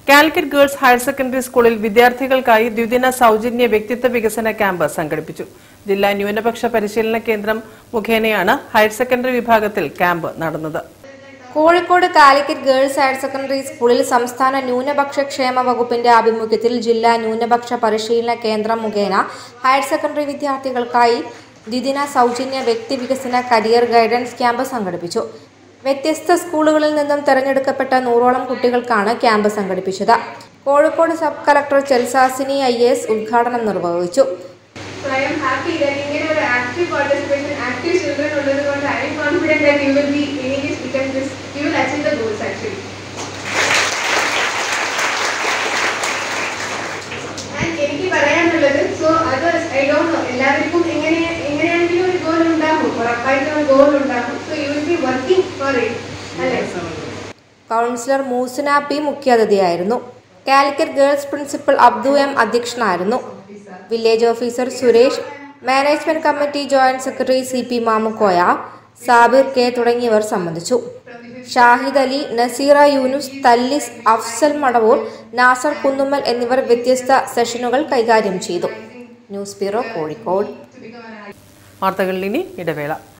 Calicut girls higher secondary സ്കൂളിൽ വിദ്യാർത്ഥികൾക്കായി ദ്വിദിന സൗജന്യ വ്യക്തിത്വ വികസന ക്യാമ്പ് സംഘടിപ്പിച്ചു ജില്ലാ ന്യൂനപക്ഷ പരിശീലന കേന്ദ്രം മുഖേനയാണ് ഹയർ സെക്കൻഡറി വിഭാഗത്തിൽ ക്യാമ്പ് നടന്നത് Kozhikode Calicut girls higher secondary സ്കൂളിൽ സംസ്ഥാന ന്യൂനപക്ഷ ക്ഷേമ വകുപ്പിന്റെ ആഭിമുഖ്യത്തിൽ ജില്ലാ ന്യൂനപക്ഷ പരിശീലന കേന്ദ്രം മുഖേന ഹയർ സെക്കൻഡറി വിദ്യാർത്ഥികൾക്കായി ദ്വിദിന സൗജന്യ വ്യക്തി വികസന കരിയർ ഗൈഡൻസ് ക്യാമ്പ് സംഘടിപ്പിച്ചു വ്യത്യസ്ത സ്കൂളുകളിൽ നിന്നും തെരഞ്ഞെടുക്കപ്പെട്ട നൂറോളം കുട്ടികൾക്കാണ് ക്യാമ്പ് സംഘടിപ്പിച്ചത് Kozhikode sub collector Chelsasini I S ഉദ്ഘാടനം നിർവഹിച്ചു So I am happy that ഇങ്ങനെ ഒരു active participation, active children ഉള്ളത് കൊണ്ട് I am confident that you will be anyways become this, you will achieve the goals actually. And എനിക്ക് പറയാനുള്ളത് so അത് I don't know എല്ലാവർക്കും എങ്ങനെ എങ്ങനെയാണെങ്കിലും ഒരു ഗോൾ ഉണ്ടാകും ഉറപ്പായിട്ടും ഒരു ഗോൾ ഉണ്ടാകും so you will be working for it അല്ലേ കൗൺസിലർ മൂസന പി മുഖ്യാതിഥിയായിരുന്നു Calicut girls principal Abdu M അധ്യക്ഷനായിരുന്നു village officer Suresh management committee joint secretary C P Mamukkoya Sabir K തുടങ്ങിയവർ സംബന്ധിച്ചു ഷാഹിദ് അലി നസീറ യൂനുസ് തല്ലിസ് അഫ്സൽ മടവൂർ നാസർ കുന്നുമ്മൽ എന്നിവർ വ്യത്യസ്ത സെഷനുകൾ കൈകാര്യം ചെയ്തു ന്യൂസ് ബ്യൂറോ കോഴിക്കോട് വാർത്തകളിൽ ഇനി ഇടവേള